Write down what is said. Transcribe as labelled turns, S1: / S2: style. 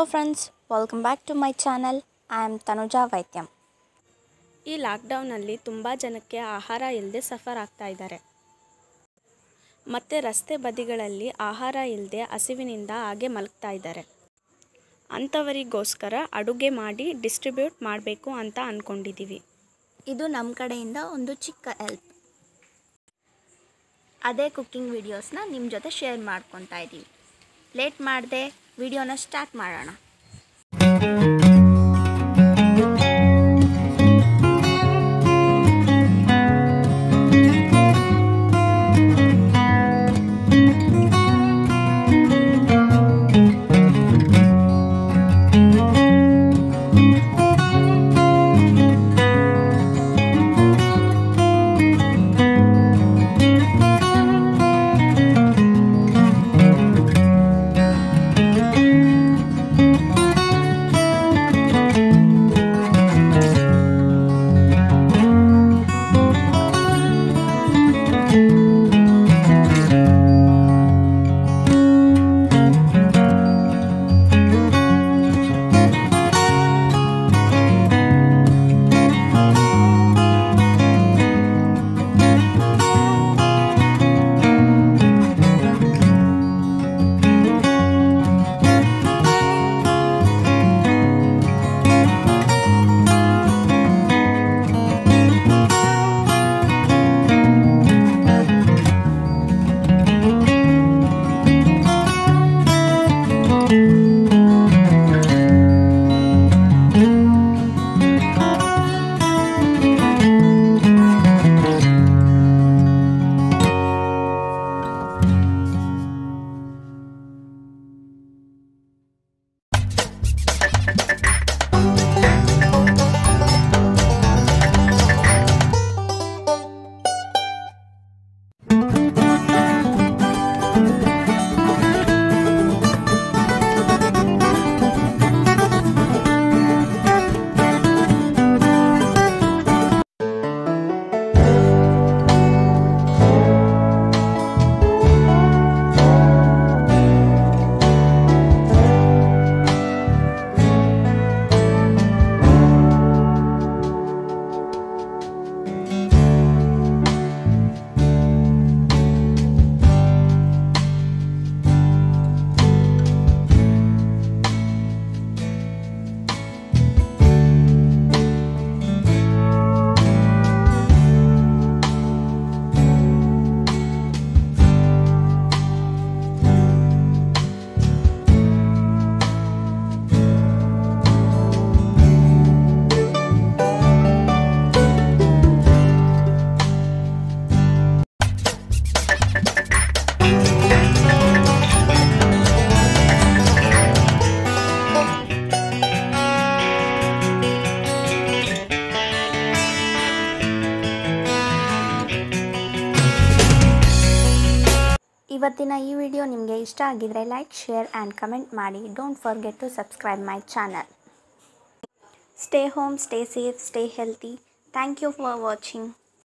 S1: friends welcome back to my channel I am Tanuja Vaidyam
S2: ಈ ಲಾಕ್ಡೌನಲ್ಲಿ ತುಂಬ ಜನಕ್ಕೆ ಆಹಾರ ಇಲ್ಲದೆ ಸಫರ್ ಆಗ್ತಾ ಇದ್ದಾರೆ ಮತ್ತು ರಸ್ತೆ ಬದಿಗಳಲ್ಲಿ ಆಹಾರ ಇಲ್ಲದೆ ಹಸಿವಿನಿಂದ ಹಾಗೆ ಮಲಗ್ತಾ ಇದ್ದಾರೆ ಅಂಥವರಿಗೋಸ್ಕರ ಅಡುಗೆ ಮಾಡಿ ಡಿಸ್ಟ್ರಿಬ್ಯೂಟ್ ಮಾಡಬೇಕು ಅಂತ ಅಂದ್ಕೊಂಡಿದ್ದೀವಿ
S1: ಇದು ನಮ್ಮ ಕಡೆಯಿಂದ ಒಂದು ಚಿಕ್ಕ ಹೆಲ್ಪ್ ಅದೇ ಕುಕ್ಕಿಂಗ್ ವಿಡಿಯೋಸ್ನ ನಿಮ್ಮ ಜೊತೆ ಶೇರ್ ಮಾಡ್ಕೊತಾ ಇದ್ದೀವಿ ಲೇಟ್ ಮಾಡದೆ ವಿಡಿಯೋನ ಸ್ಟಾರ್ಟ್ ಮಾಡೋಣ ಇವತ್ತಿನ ಈ ವಿಡಿಯೋ ನಿಮಗೆ ಇಷ್ಟ ಆಗಿದ್ರೆ ಲೈಕ್ ಶೇರ್ ಆ್ಯಂಡ್ ಕಮೆಂಟ್ ಮಾಡಿ don't forget to subscribe my channel stay home stay safe stay healthy thank you for watching